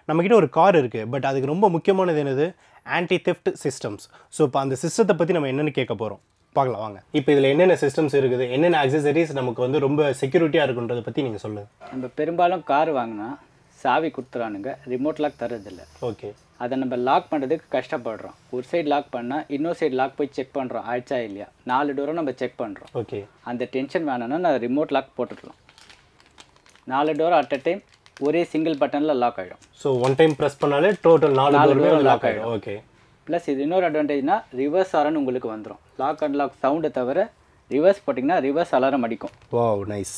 நம்மக்கிட்ட ஒரு கார் இருக்குது பட் அதுக்கு ரொம்ப முக்கியமானது என்னது ஆன்டி தெஃப்ட் சிஸ்டம்ஸ் ஸோ இப்போ அந்த சிஸ்டத்தை பற்றி நம்ம என்னென்னு கேட்க போகிறோம் பார்க்கலாம் வாங்க இப்போ இதில் என்னென்ன சிஸ்டம்ஸ் இருக்குது என்னென்ன அக்சசரிஸ் நமக்கு வந்து ரொம்ப செக்யூரிட்டியாக இருக்குன்றதை பற்றி நீங்கள் சொல்லுங்கள் நம்ம பெரும்பாலும் கார் வாங்கினா சாவி கொடுத்துறானுங்க ரிமோட் லாக் தரதில்ல ஓகே அதை நம்ம லாக் பண்ணுறதுக்கு கஷ்டப்படுறோம் ஒரு சைடு லாக் பண்ணால் இன்னொரு சைடு லாக் போய் செக் பண்ணுறோம் ஆயிடுச்சா இல்லையா நாலு டோரும் நம்ம செக் பண்ணுறோம் ஓகே அந்த டென்ஷன் வேணும்னா நான் ரிமோட் லாக் போட்டுடலாம் நாலு டோர் அட் அ டைம் ஒரே சிங்கிள் பட்டனில் லாக் ஆகிடும் ஸோ ஒன் டைம் ப்ரெஸ் பண்ணாலே டோட்டல் நாலு நாலு டோருமே door வந்து lock லாக் ஆகிடும் ஓகே ப்ளஸ் இது இன்னொரு அட்வான்டேஜ்னா ரிவர்ஸ் ஆரன் உங்களுக்கு வந்துடும் லாக் அண்ட் லாக் சவுண்டை தவிர ரிவர்ஸ் போட்டிங்கன்னா ரிவர்ஸ் அலாரம் அடிக்கும் வாவ் நைஸ்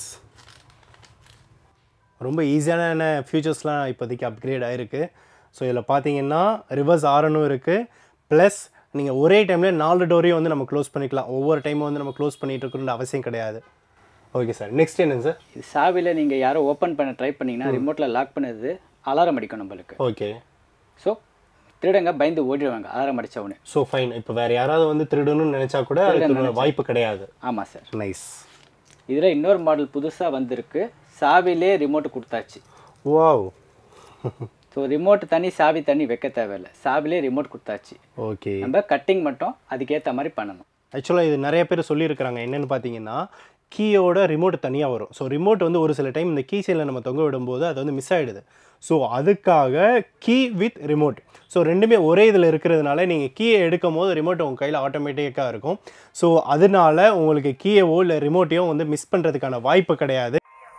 ரொம்ப ஈஸியான ஃபியூச்சர்ஸ்லாம் இப்போதைக்கு அப்கிரேட் ஆகிருக்கு ஸோ இதில் பார்த்தீங்கன்னா ரிவர்ஸ் ஆரனும் இருக்குது ப்ளஸ் நீங்கள் ஒரே டைமில் நாலு டோரையும் வந்து நம்ம க்ளோஸ் பண்ணிக்கலாம் ஒவ்வொரு டைமும் வந்து நம்ம க்ளோஸ் பண்ணிட்டு இருக்கணும்னு அவசியம் கிடையாது ஓகே சார் நெக்ஸ்ட் என்னங்க சார் இது சாவியில் நீங்கள் யாரோ ஓப்பன் பண்ண ட்ரை பண்ணிங்கன்னா ரிமோட்டில் லாக் பண்ணது அலாரம் அடிக்கும் நம்மளுக்கு ஓகே ஸோ திருடங்க பயந்து ஓடிடுவாங்க அலாரம் அடிச்ச உடனே ஸோ ஃபைன் இப்போ வேறு யாராவது வந்து திருடணும்னு நினச்சா கூட அதுக்கு வாய்ப்பு கிடையாது ஆமாம் சார் நைஸ் இதில் இன்னொரு மாடல் புதுசாக வந்திருக்கு சாவிலே ரிமோட் கொடுத்தாச்சு வாவ் ஸோ ரிமோட் தனி சாவி தனி வைக்க தேவையில்லை சாவிலே ரிமோட் கொடுத்தாச்சு ஓகே நம்ம கட்டிங் மட்டும் அதுக்கேற்ற மாதிரி பண்ணணும் ஆக்சுவலாக இது நிறைய பேர் சொல்லியிருக்கிறாங்க என்னென்னு பார்த்தீங்கன்னா கீயோட ரிமோட் தனியாக வரும் ஸோ ரிமோட் வந்து ஒரு சில டைம் இந்த கீ சைடில் நம்ம தொங்க விடும்போது அது வந்து மிஸ் ஆகிடுது ஸோ அதுக்காக கீ வித் ரிமோட் ஸோ ரெண்டுமே ஒரே இதில் இருக்கிறதுனால நீங்கள் கீயை எடுக்கும் போது ரிமோட் உங்கள் கையில் ஆட்டோமேட்டிக்காக இருக்கும் ஸோ அதனால உங்களுக்கு கீயவோ இல்லை ரிமோட்டையோ வந்து மிஸ் பண்ணுறதுக்கான வாய்ப்பு கிடையாது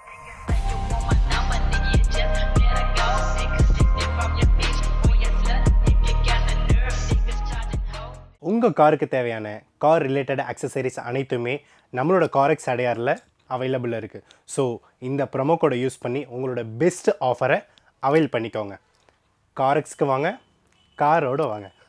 உங்கள் காருக்கு தேவையான கார் ரிலேட்டட் அக்சசரிஸ் அனைத்துமே நம்மளோட காரெக்ஸ் அடையாரில் அவைலபிளாக இருக்குது ஸோ இந்த ப்ரொமோ கோடை யூஸ் பண்ணி உங்களோட பெஸ்ட் ஆஃபரை அவைல் பண்ணிக்கோங்க காரெக்ஸ்க்கு வாங்க காரோட வாங்க